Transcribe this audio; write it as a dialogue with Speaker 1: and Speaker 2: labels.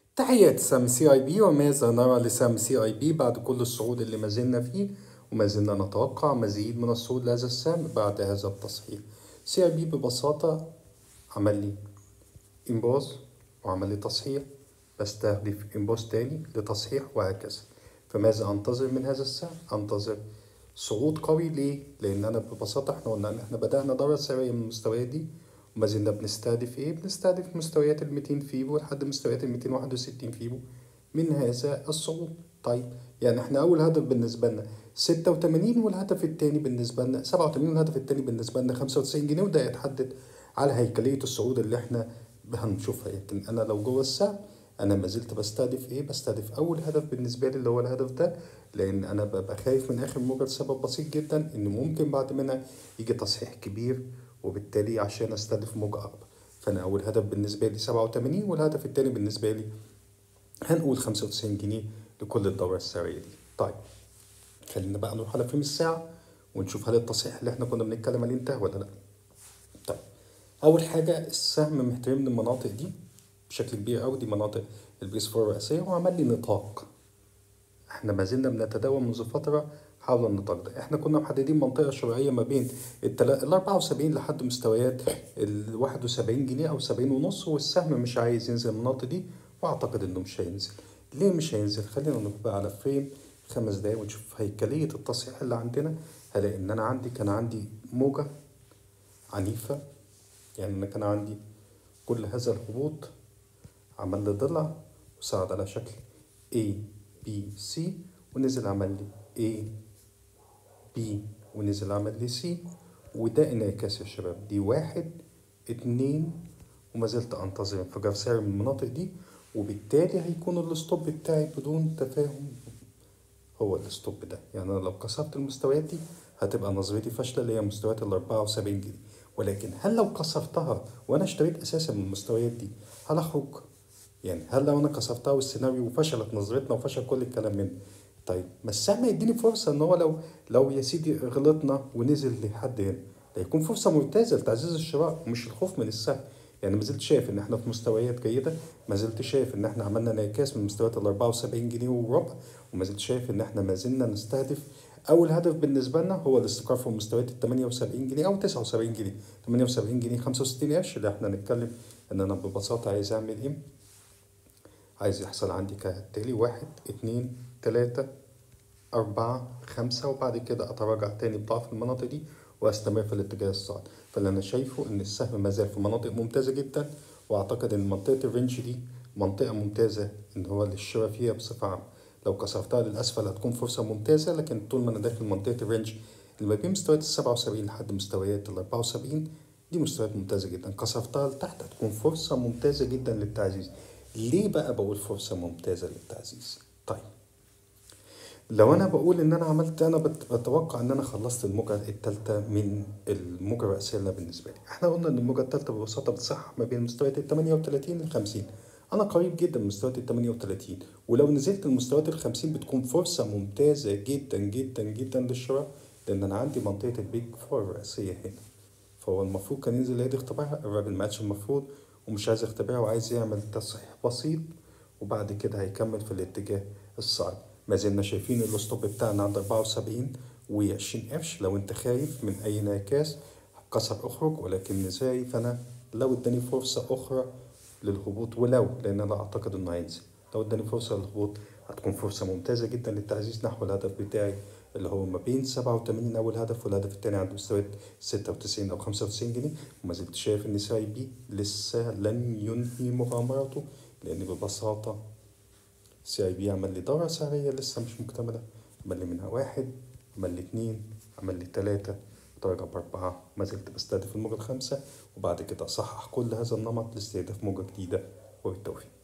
Speaker 1: تحيات سام سي اي بي وماذا نرى لسام سي اي بي بعد كل الصعود اللي ما زلنا فيه وما زلنا نتوقع مزيد من الصعود لهذا السهم بعد هذا التصحيح سي اي بي ببساطة عمل لي انباز وعمل لي تصحيح بستهدف انباز تاني لتصحيح وهكذا فماذا انتظر من هذا السهم انتظر صعود قوي ليه لان انا ببساطة احنا قلنا ان احنا بدأنا دورة سرية من المستويات دي وما زلنا بنستهدف ايه بنستهدف مستويات ال 200 فيبو لحد مستويات ال 261 فيبو من هذا الصعود طيب يعني احنا اول هدف بالنسبه لنا 86 والهدف الثاني بالنسبه لنا 87 والهدف الثاني بالنسبه لنا 95 جنيه وده يتحدد على هيكليه الصعود اللي احنا هنشوفها لكن انا لو جوه السهم انا ما زلت بستهدف ايه بستهدف اول هدف بالنسبه لي اللي هو الهدف ده لان انا ببقى خايف من اخر موجه لسبب بسيط جدا ان ممكن بعد منها يجي تصحيح كبير وبالتالي عشان استهدف موجة اكبر فانا اول هدف بالنسبه لي 87 والهدف الثاني بالنسبه لي هنقول 95 جنيه لكل الدورة السعرية دي طيب خلينا بقى نروح على فريم الساعة ونشوف هل التصحيح اللي احنا كنا بنتكلم عليه انتهى ولا لا طيب أول حاجة السهم محترم المناطق دي بشكل كبير أوي دي مناطق البيس فور الرئيسية وعمل لي نطاق احنا ما زلنا بنتداول منذ فترة حول النطاق ده احنا كنا محددين منطقة شرعية ما بين ال 74 لحد مستويات ال 71 جنيه أو 70 ونص والسهم مش عايز ينزل المناطق دي واعتقد انه مش هينزل ليه مش هينزل خلينا نروح بقى على فريم خمس دقايق ونشوف هيكلية التصحيح اللي عندنا هلاقي ان انا عندي كان عندي موجة عنيفة يعني انا كان عندي كل هذا الهبوط عمل لي ضلع وصعد على شكل A B C ونزل عمل لي A B ونزل عمل لي C وده انعكاس يا شباب دي واحد اتنين وما زلت انتظر انفجار سعري من المناطق دي وبالتالي هيكون الستوب بتاعي بدون تفاهم هو الستوب ده يعني انا لو كسرت المستويات دي هتبقى نظرتي فاشله اللي هي مستويات ال 74 جنيه ولكن هل لو كسرتها وانا اشتريت اساسا من المستويات دي هل اخرج؟ يعني هل لو انا كسرتها والسيناريو وفشلت نظرتنا وفشل كل الكلام منه طيب ما السهم يديني فرصه ان هو لو لو يا سيدي غلطنا ونزل لحد هنا ده يكون فرصه ممتازه لتعزيز الشراء ومش الخوف من السهم يعني ما زلت شايف ان احنا في مستويات جيده ما زلت شايف ان احنا عملنا انعكاس من مستويات ال 74 جنيه وربع وما زلت شايف ان احنا ما زلنا نستهدف اول هدف بالنسبه لنا هو الاستقرار في مستويات ال 78 جنيه او 79 جنيه 78 جنيه 65 قرش اللي احنا نتكلم ان انا ببساطه عايز اعمل ايه عايز يحصل عندي كالتالي واحد اتنين تلاتة أربعة خمسة وبعد كده أتراجع تاني بضعف المناطق دي واستمر في الاتجاه الصاعد فاللي انا شايفه ان السهم ما زال في مناطق ممتازه جدا واعتقد ان منطقه الرينج دي منطقه ممتازه ان هو للشراء فيها بصفه عامه لو كسرتها للاسفل هتكون فرصه ممتازه لكن طول ما انا داخل منطقه الرينج اللي ما بين مستويات ال 77 لحد مستويات ال 74 دي مستويات ممتازه جدا كسرتها لتحت هتكون فرصه ممتازه جدا للتعزيز ليه بقى بقول فرصه ممتازه للتعزيز طيب لو انا بقول ان انا عملت انا بتوقع ان انا خلصت الموجة التالتة من الموجة الرئيسية اللي بالنسبة لي احنا قلنا ان الموجة التالتة ببساطة بتصح ما بين مستويات ال 38 لل 50 انا قريب جدا من مستويات ال 38 ولو نزلت لمستويات ال 50 بتكون فرصة ممتازة جدا جدا جدا للشراء لان انا عندي منطقة البيج فور الرئيسية هنا فهو المفروض كان ينزل يدي اختبارها الراجل ما عادش المفروض ومش عايز يختبرها وعايز يعمل تصحيح بسيط وبعد كده هيكمل في الاتجاه الصاعد ما زلنا شايفين الستوب بتاعنا عند 74 و20 قرش لو انت خايف من اي انعكاس كسر اخرج ولكن نزاي فانا لو اداني فرصة اخرى للهبوط ولو لان انا اعتقد انه هينزل لو اداني فرصة للهبوط هتكون فرصة ممتازة جدا للتعزيز نحو الهدف بتاعي اللي هو ما بين 87 اول هدف والهدف الثاني عند مستويات 96 او 95 جنيه وما زلت شايف ان ساي بي لسه لن ينهي مغامرته لان ببساطة سي اي بي عمل لي دورة سعرية لسه مش مكتملة عمل لي منها واحد عمل لي اتنين عمل لي تلاتة درجة بأربعة ما زلت بستهدف الموجة الخامسة وبعد كده أصحح كل هذا النمط لاستهداف موجة جديدة وبالتوفيق